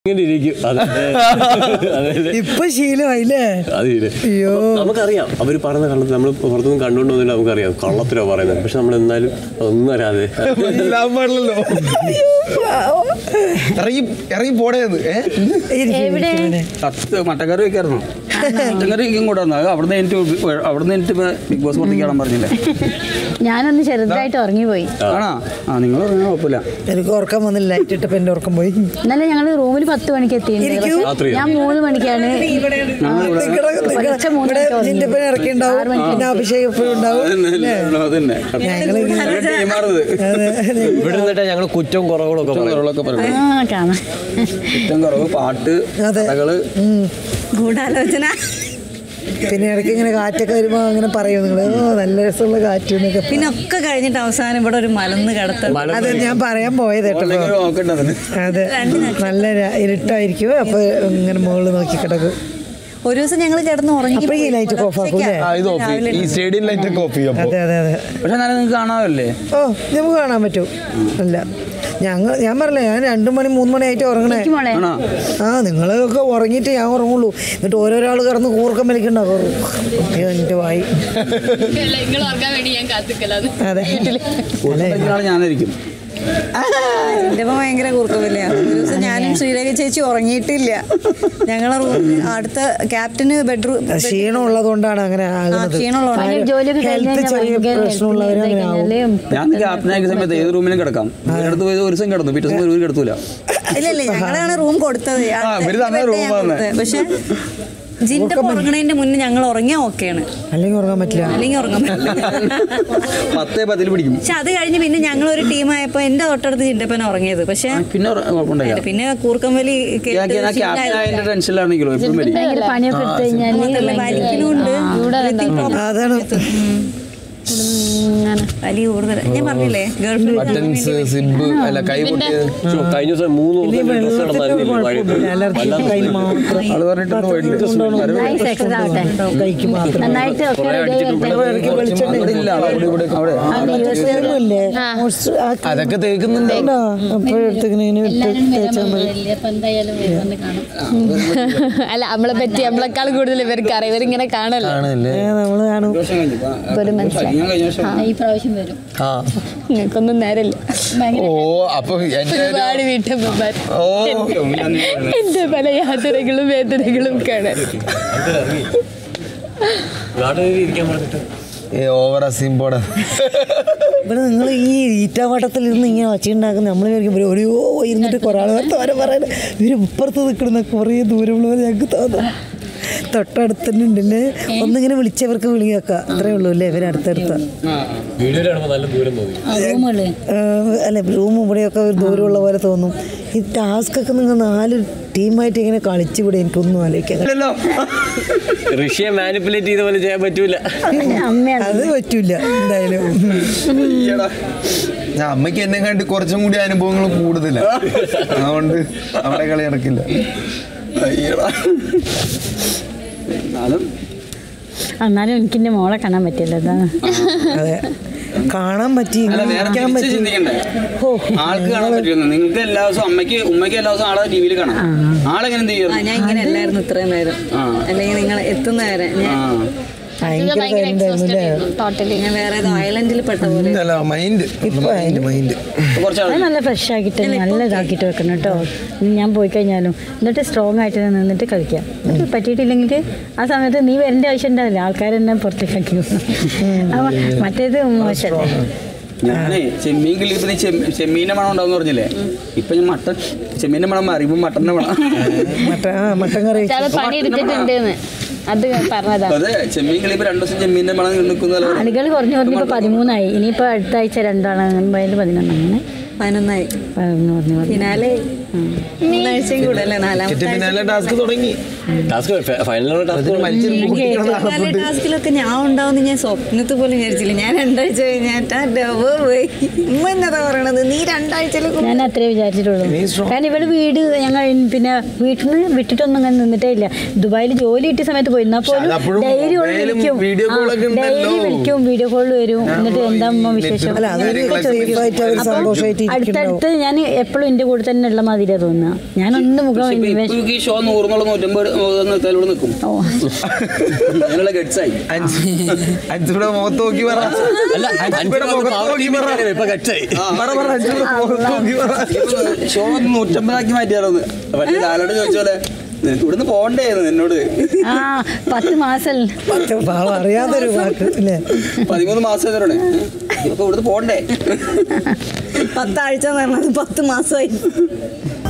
ഇങ്ങനെ ഇരിക്കും അതെ അതെ ഇപ്പൊ ശീലമായില്ലേ അത് ശരി. അയ്യോ. അപ്പൊ നമുക്കറിയാം അവർ പറയുന്ന കള്ളത്തിൽ നമ്മൾ പുറത്തുനിന്ന് കണ്ടുകൊണ്ട് വന്നിട്ട് നമുക്കറിയാം കള്ളത്തിലോ പറയുന്നത് പക്ഷെ നമ്മൾ എന്നാലും ഒന്നും അറിയാതെ മനസ്സിലാവാൻ പാടില്ലല്ലോ ഇറങ്ങി ഇറങ്ങി പോടേന്ന് ഏ എവിടെ കത്ത് മട്ടക്കറി വെക്കായിരുന്നു മട്ടക്കറി വെക്കും കൂടെ വന്നു അവിടുന്ന് എനിക്ക് അവിടുന്ന് എനിക്ക് ഇപ്പൊ ബിഗ് ബോസ് പുറത്തേക്ക് കാണാൻ പറഞ്ഞില്ലേ ഞാനൊന്ന് ചെറുതായിട്ട് ഉറങ്ങിപ്പോയി ആണോ ആ നിങ്ങൾ പറഞ്ഞാൽ കുഴപ്പമില്ല എനിക്ക് ഉറക്കം വന്നില്ല ലൈറ്റ് ഇട്ടപ്പോ എന്റെ ഉറക്കം പോയി ഇന്നലെ ഞങ്ങൾ റൂമിൽ പത്ത് മണിക്ക് എത്തിയിട്ടുണ്ട് ഇരിക്കൂ. പക്ഷേ രാത്രിയോ? ഞാൻ മൂന്ന് മണിക്കാണ് പുലർച്ചെ മൂന്ന് ഇവിടെ മണിക്ക് നിന്റെ ഉറങ്ങിയത്. ഇറക്കി ഉണ്ടാവും പിന്നെ അഭിഷേകം എപ്പോഴും ഉണ്ടാവും അല്ലേ? അതന്നെ ഞങ്ങളിങ്ങനെ ടീമാറത് അതെ ഇവിടെ നിന്നിട്ട് ഞങ്ങൾ കുറ്റവും കുറവുകളൊക്കെ പറയും കുറവുകളൊക്കെ പറയും ആ കാണാം കുറ്റം കുറവ് പാട്ട് അതെ. കഥകള് ഗൂഢാലോചന പിന്നെ ഇടയ്ക്ക് ഇങ്ങനെ കാറ്റൊക്കെ വരുമ്പോ അങ്ങനെ പറയും നിങ്ങള് ഓ നല്ല രസമുള്ള കാറ്റ് എന്നൊക്കെ പിന്നെ ഒക്കെ കഴിഞ്ഞിട്ട് അവസാനം ഇവിടെ ഒരു മലന്ന് കിടത്തം അത് ഞാൻ പറയാൻ പോയത് കേട്ടോ അല്ലെങ്കിൽ നോക്കണ്ടത് അതെ നല്ല ര- ഇരുട്ടായിരിക്കും അപ്പൊ ഇങ്ങനെ മുകളിൽ നോക്കി കിടക്കും ഒരു ദിവസം ഞങ്ങൾ കിടന്ന് ഉറങ്ങി അപ്പൊ ഈ light ഒക്കെ off ആക്കും അല്ലേ? ആ ഇത് ഓഫ് ചെയ്യും. ഈ സ്റ്റേഡിയം ലൈറ്റ് ഒക്കെ ഓഫ് ചെയ്യും അപ്പൊ അതെ അതെ അതെ പക്ഷെ എന്നാലും നിങ്ങൾക്ക് കാണാമല്ലേ ഓ നമുക്ക് കാണാൻ പറ്റും അല്ല ഞങ്ങൾ ഞാൻ പറഞ്ഞില്ലേ ഞാൻ രണ്ടു മണി മൂന്ന് മണി ആയിട്ട് ഉറങ്ങണേ എനിക്ക് മോളെ ആണോ ആ നിങ്ങളൊക്കെ ഉറങ്ങിയിട്ട് ഞാൻ ഉറങ്ങുള്ളൂ എന്നിട്ട് ഓരോരാൾ കിടന്ന് കൂർക്കം വലിക്കണ്ടാവും എൻ്റെ വായി നിങ്ങൾ ഓർക്കാൻ വേണ്ടി ഞാൻ കാത്തിക്കലാണ് അതെ ആള് ഞാനായിരിക്കും എൻ്റെ അപ്പൊ ഭയങ്കര കൂർക്കമില്ല ഒരു ദിവസം ഞാനും ശ്രീരേഖ ചേച്ചി ഉറങ്ങിയിട്ടില്ല ഞങ്ങളെ റൂമിൽ അടുത്ത ക്യാപ്റ്റന് ബെഡ്റൂം ക്ഷീണം ഉള്ളത് കൊണ്ടാണ് അങ്ങനെ ആകുന്നത് ക്ഷീണമുള്ളതുകൊണ്ട് പണി ജോലിയൊക്കെ കഴിഞ്ഞ് ഹെൽത്ത് കഴിഞ്ഞാൽ ചെറിയ ഭയങ്കര പ്രശ്നമുള്ളവർ അങ്ങനെ ആവും കഴിഞ്ഞാല് ഞാൻ ക്യാപ്റ്റനായ സമയത്ത് ഏത് റൂമിലും കിടക്കാം അടുത്ത് പോയത് ഒരു ദിവസം കിടന്നു പിറ്റേ ദിവസം ഒരു കിടത്തൂല ഇല്ല ഇല്ല ഞങ്ങളാണ് റൂം കൊടുത്തത് ആ, ഇവര് തന്നെ room ആണ്. പക്ഷെ ജിന്റെ ഉറങ്ങണതിന്റെ മുന്നേ ഞങ്ങൾ ഉറങ്ങിയാ ഓക്കെയാണ് അല്ലെങ്കിൽ ഉറങ്ങാൻ പറ്റില്ല അല്ലെങ്കിൽ ഉറങ്ങാൻ പറ്റില്ല പത്തേ പത്തിൽ പിടിക്കും പക്ഷെ അത് കഴിഞ്ഞ് പിന്നെ ഞങ്ങൾ ഒരു ടീമായപ്പോ എന്റെ തൊട്ടടുത്ത് ജിന്റപ്പന ഉറങ്ങിയത് പക്ഷെ ആ, പിന്നെ ഉറ- കുഴപ്പമുണ്ടായില്ല പിന്നെ കൂർക്കംവലി കേട്ട് ഞാൻ ക്യാപ്റ്റൻ ആയതിന്റെ ടെൻഷനിലാണെങ്കിലോ എപ്പോഴും വരും ഭയങ്കര പണിയൊക്കെ എടുത്തു കഴിഞ്ഞാല് വലിക്കലുണ്ട് അതാണ് ഇങ്ങനെ വലിയ കൂടുതൽ ഞാൻ പറഞ്ഞില്ലേ ഗേൾഫ്രണ്ട് ബട്ടൺസ് സിബ് അല്ല കൈ പൊട്ടിയത് പക്ഷെ കഴിഞ്ഞ ദിവസം മൂന്ന് ദിവസം ഡ്രസ് കുഴപ്പമില്ല എല്ലാവർക്കും കയ്യിൽ മാത്രം ആള് പറഞ്ഞിട്ടൊന്നും പോയിട്ടില്ല നൈസ് എക്സസ് ആവട്ടെ കൈക്ക് മാത്രം നന്നായിട്ട് ഒക്കെ ready ആയിട്ട് ഇടയ്ക്ക് വെളിച്ചെണ്ണ അവിടെ ഇല്ല ആള് അവിടെ ഇവിടെ അവിടെ ഇല്ലേ മോയ്സ്ചർ ആക്കി അതൊക്കെ തേക്കുന്നുണ്ട് ഉണ്ടോ? അപ്പോഴെടുത്തിങ്ങനെ ഇങ്ങനെ ഇട്ട് തേച്ചാൽ മതി അല്ല നമ്മളെ പറ്റി നമ്മളെക്കാൾ കൂടുതൽ ഇവർക്ക് അറിയാം ഇവരിങ്ങനെ കാണല്ലോ ആണല്ലേ ഏ, നമ്മള് കാണും ദോഷം കഴിഞ്ഞു. ഇപ്പൊ ഒരു മനസ്സിലായി ഞാൻ കഴിഞ്ഞ വർഷം ഈ പ്രാവശ്യം വരും ആ നിങ്ങൾക്കൊന്നും നേരമില്ല ഓ അപ്പൊ എന്റെ ഒരു- ഒരുപാട് വീട്ടമ്മമാർ ഓ എന്റെ പല യാത്രകളും വേദനകളും കാണാൻ ഇരിക്കാൻ പറഞ്ഞിട്ട് ഏ ഓവർ അസീമ്പോടെ ഇവിടെ നിങ്ങൾ ഈ ഈറ്റാവട്ടത്തിൽ ഇരുന്ന് ഇങ്ങനെ ഒച്ചയുണ്ടാക്കുന്ന നമ്മൾ വിചാരിക്കും ഇവര് ഓരോ ഇരുന്നിട്ട് കുറേ ആൾ തോരെ പറയാൻ ഇവര് ഇപ്പുറത്ത് നിൽക്കുന്ന കുറേ ദൂരമുള്ളവർ ഞങ്ങൾക്ക് തോന്നും തൊട്ടടുത്ത് തന്നെ ഉണ്ടല്ലേ ഒന്നിങ്ങനെ വിളിച്ചവർക്ക് വിളി കേൾക്കാം അത്രേ ഉള്ളൂ അല്ലേ ഇവര് അടുത്തടുത്ത വീഡിയോയിൽ കാണുമ്പോൾ നല്ല ദൂരം തോന്നി റൂമുകള് അല്ല റൂം ഇവിടെയൊക്കെ ഒരു ദൂരമുള്ള പോലെ തോന്നും ഈ ടാസ്ക് ഒക്കെ നിങ്ങൾ നാല് ടീമായിട്ട് ഇങ്ങനെ കളിച്ചുകൂടെ എനിക്കൊന്നും ആലോചിക്കാൻ ഇല്ലല്ലോ ഋഷിയെ മാനിപ്പുലേറ്റ് ചെയ്ത പോലെ ചെയ്യാൻ പറ്റൂല അമ്മയാണ് അത് പറ്റൂല എന്തായാലും ഈയെടാ. ഞാൻ അമ്മയ്ക്ക് എന്നെ കണ്ട് കുറച്ചും കൂടി അനുഭവങ്ങൾ കൂടുതലാണ് അതുകൊണ്ട് അവിടെ കളി നടക്കില്ല അയ്യടാ. എന്നാലും എന്നാലും എനിക്ക് എന്റെ മോളെ കാണാൻ പറ്റില്ല അതാണ് അതെ കാണാൻ പറ്റി അല്ല നേരെ ഇരിക്കാൻ തിരിച്ച് പറ്റി ചിന്തിക്കണ്ടേ ഓ ആൾക്ക് കാണാൻ പറ്റുമെന്ന് നിങ്ങൾക്ക് എല്ലാ ദിവസവും അമ്മയ്ക്ക് ഉമ്മയ്ക്ക് എല്ലാ ദിവസവും ആളെ ടി വിയിൽ കാണാം ആളെങ്ങനെ എന്ത് ആ ചെയ്യും ഞാൻ ഇങ്ങനെ അല്ലായിരുന്നു ഇത്രയും നേരം ആ. അല്ലെങ്കിൽ നിങ്ങൾ എത്തുന്ന വരെ ആ ഞാൻ ഭയങ്കര കാര്യമുണ്ടായിരുന്നു അല്ലേ ടോട്ടലി ഞാൻ വേറെ ഏതോ ഐലൻഡിൽ പെട്ട പോലെ അല്ല മൈൻഡ് മൈൻഡ് മൈൻഡ് കുറച്ച് അത് ആൾ നല്ല ഫ്രഷ് ആക്കിയിട്ട് നല്ല ഇതാക്കിയിട്ട് വെക്കണം കേട്ടോ ഇനി ഞാൻ പോയി കഴിഞ്ഞാലും എന്നിട്ട് സ്ട്രോങ് ആയിട്ട് നിന്നിട്ട് കളിക്കാം എന്നിട്ട് പറ്റിയിട്ടില്ലെങ്കിൽ ആ സമയത്ത് നീ വരേണ്ട ആവശ്യം ഉണ്ടാവില്ല ആൾക്കാർ തന്നെ പുറത്തേക്ക് ആക്കി വിടണം. അപ്പൊ മറ്റേത് മോശമല്ലേ ഞാനേ ചെമ്മീൻ കിളി ഇപ്പൊ നീ ചെമ്മ- ചെമ്മീന്റെ മണം ഉണ്ടാവും പറഞ്ഞില്ലേ ഇപ്പൊ ഞാൻ മട്ടൻ ചെമ്മീന്റെ മണം മാറി ഇപ്പൊ മട്ടന്റെ മണം മട്ടൻ ആ മട്ടൻ കറി ചില പണി എടുത്തിട്ടുണ്ട് അത് പറഞ്ഞതാ അതെ ചെമ്മീൻ കിളി ഇപ്പൊ രണ്ടു ദിവസം ചെമ്മീന്റെ മണം നിൽക്കുന്ന ആളുകൾ കുറഞ്ഞു കുറഞ്ഞ് ഇപ്പോൾ പതിമൂന്നായി ഇനിയിപ്പോൾ അടുത്ത ആഴ്ച രണ്ടാണ് അതിൽ പതിനൊന്ന് അങ്ങനെ പതിനൊന്നായി പതിനൊന്ന് പറഞ്ഞു പറഞ്ഞു ഫിനാലെ മൂന്നാഴ്ചയും കൂടെ അല്ലേ നാലാമത്തെ ആഴ്ച. പിന്നാലെ ടാസ്ക് തുടങ്ങി ടാസ്ക് ഫൈനലാണ് ടാസ്ക് ടാസ്കിലൊക്കെ ഞാൻ ഉണ്ടാവുന്ന ഞാൻ സ്വപ്നത്തിൽ പോലും വിചാരിച്ചില്ല ഞാൻ രണ്ടാഴ്ച കഴിഞ്ഞാട്ടാ ഡബ് പോയി ഉമ്മ എന്നതാ പറയണത് നീ രണ്ടാഴ്ചയിലേക്ക് ഞാൻ അത്രേ വിചാരിച്ചിട്ടുള്ളൂ കാരണം ഇവിടെ വീട് ഞങ്ങൾ പിന്നെ വീട്ടിൽ നിന്ന് വിട്ടിട്ടൊന്നും അങ്ങനെ നിന്നിട്ടേ ഇല്ല ദുബായിൽ ജോലി കിട്ടിയ സമയത്ത് പോയി എന്നാൽ പോലും അതപ്പോഴും ഡെയിലി മൊബൈലും വിളിക്കും വീഡിയോ കോളൊക്കെ ഉണ്ടല്ലോ. ഡെയിലി വിളിക്കും വീഡിയോ കോൾ വരും എന്നിട്ട് എന്താ അമ്മ വിശേഷം അല്ല അതൊരു സേഫായിട്ട് അവർ സന്തോഷമായിട്ട് ഇരിക്കുന്നുണ്ടാവും അടുത്തടുത്ത് ഞാൻ എപ്പോഴും എൻ്റെ കൂടെ തന്നെ ഉള്ള മാതിരിയാ തോന്നുക ഞാനൊന്ന് മുഖം പക്ഷെ ഇപ്പൊ വിഷ- ഇപ്പൊ ഈ ഷോ നൂറിനുള്ള നൂറ്റമ്പത് നിർത്താലോട് നിൽക്കും ഓ അതിനുള്ള ഗഡ്സായി അഞ്ചൂടെ മുഖത്ത് നോക്കി പറ അല്ല അഞ്ചൂടെ മുഖത്ത് നോക്കി പറ ഇപ്പൊ കച്ചായി പറ പറ അഞ്ചൂടെ മുഖത്ത് നോക്കി പറ ഷോ നൂറ്റമ്പതാക്കി മാറ്റിയാലോന്ന് മറ്റേ ലാലോട് ചോദിച്ച പോലെ നിനക്ക് ഇവിടുന്ന് പോണ്ടേന്ന് എന്നോട് ആ പത്ത് മാസം പത്ത് പാവം അറിയാത്തൊരു വാക്ക് അല്ലേ പതിമൂന്ന് മാസം തരണേ ഇപ്പൊ ഇവിടുന്ന് പോണ്ടേ പത്താഴ്ച എന്ന് പറഞ്ഞത് പത്ത് മാസമായി